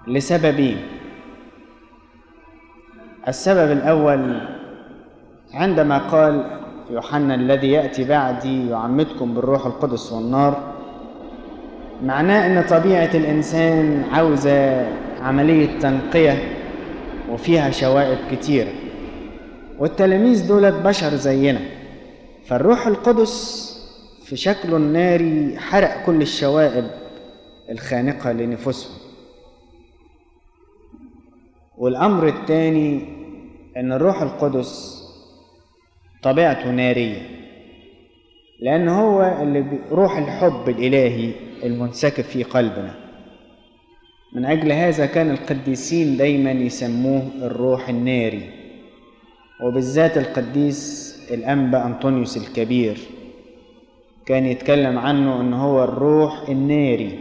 لسببين السبب الأول عندما قال يوحنا الذي يأتي بعدي يعمدكم بالروح القدس والنار معناه أن طبيعة الإنسان عاوزة عملية تنقية وفيها شوائب كتيرة والتلاميذ دولت بشر زينا فالروح القدس في شكله الناري حرق كل الشوائب الخانقة لنفوسهم والأمر الثاني أن الروح القدس طبيعته نارية لأن هو اللي روح الحب الإلهي المنسكب في قلبنا من أجل هذا كان القديسين دايما يسموه الروح الناري وبالذات القديس الأنبا أنطونيوس الكبير كان يتكلم عنه أنه هو الروح الناري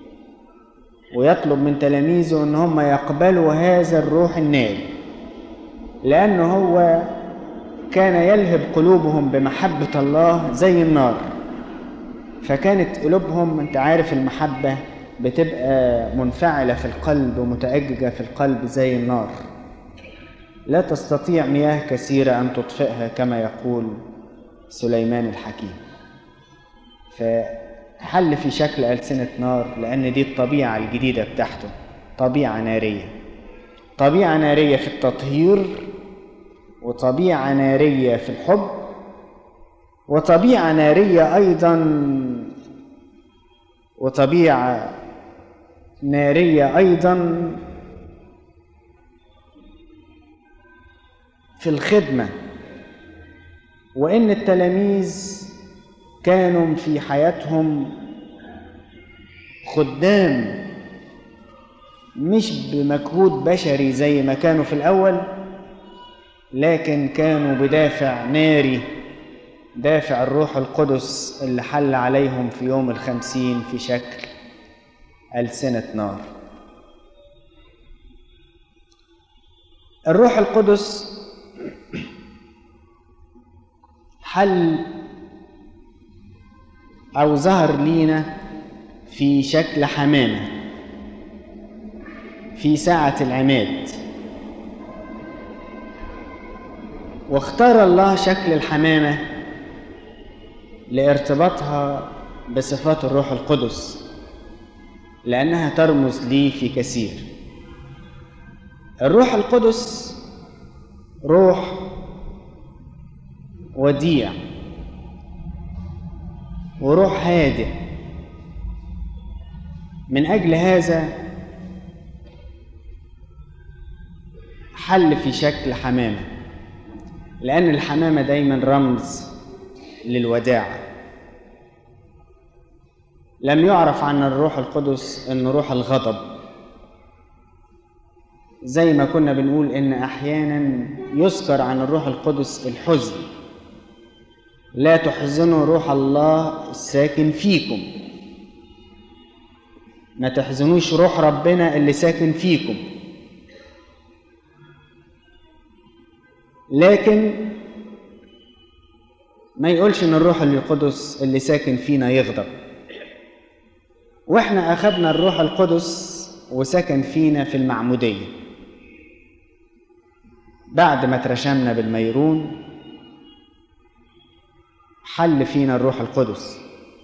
ويطلب من تلاميذه أن هم يقبلوا هذا الروح الناري لأنه هو كان يلهب قلوبهم بمحبة الله زي النار فكانت قلوبهم انت عارف المحبة بتبقى منفعلة في القلب ومتأججة في القلب زي النار لا تستطيع مياه كثيرة أن تطفئها كما يقول سليمان الحكيم فحل في شكل ألسنة نار لأن دي الطبيعة الجديدة بتاعته طبيعة نارية طبيعة نارية في التطهير وطبيعة نارية في الحب وطبيعة نارية أيضا وطبيعة نارية أيضا في الخدمة وإن التلاميذ كانوا في حياتهم خدام مش بمجهود بشري زي ما كانوا في الأول لكن كانوا بدافع ناري دافع الروح القدس اللي حل عليهم في يوم الخمسين في شكل ألسنة نار الروح القدس حل أو ظهر لينا في شكل حمامة في ساعة العماد واختار الله شكل الحمامة لارتباطها بصفات الروح القدس لأنها ترمز لي في كثير الروح القدس روح وديع وروح هادئ من أجل هذا حل في شكل حمامة لأن الحمامة دايما رمز للوداعة لم يعرف عن الروح القدس أنه روح الغضب زي ما كنا بنقول إن أحيانا يذكر عن الروح القدس الحزن لا تحزنوا روح الله الساكن فيكم ما تحزنوش روح ربنا اللي ساكن فيكم لكن ما يقولش ان الروح القدس اللي ساكن فينا يغضب واحنا اخذنا الروح القدس وسكن فينا في المعموديه بعد ما ترشمنا بالميرون حل فينا الروح القدس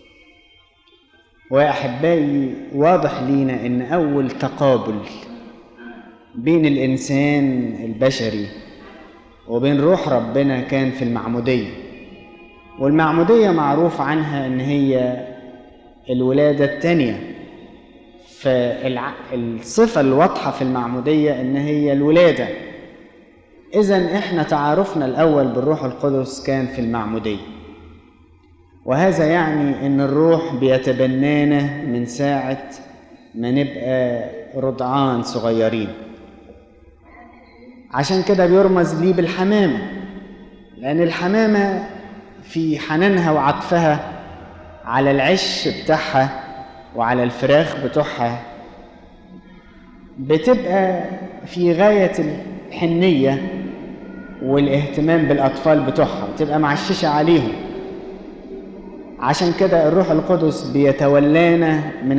ويا احبائي واضح لينا ان اول تقابل بين الانسان البشري وبين روح ربنا كان في المعموديه والمعموديه معروف عنها ان هي الولاده الثانيه فالصفه الواضحه في المعموديه ان هي الولاده اذا احنا تعارفنا الاول بالروح القدس كان في المعموديه وهذا يعني ان الروح بيتبنانا من ساعه ما نبقى رضعان صغيرين عشان كده بيرمز لي بالحمامه لان الحمامه في حنانها وعطفها على العش بتاعها وعلى الفراخ بتوعها بتبقى في غايه الحنيه والاهتمام بالاطفال بتوعها بتبقى معششه عليهم عشان كده الروح القدس بيتولانا من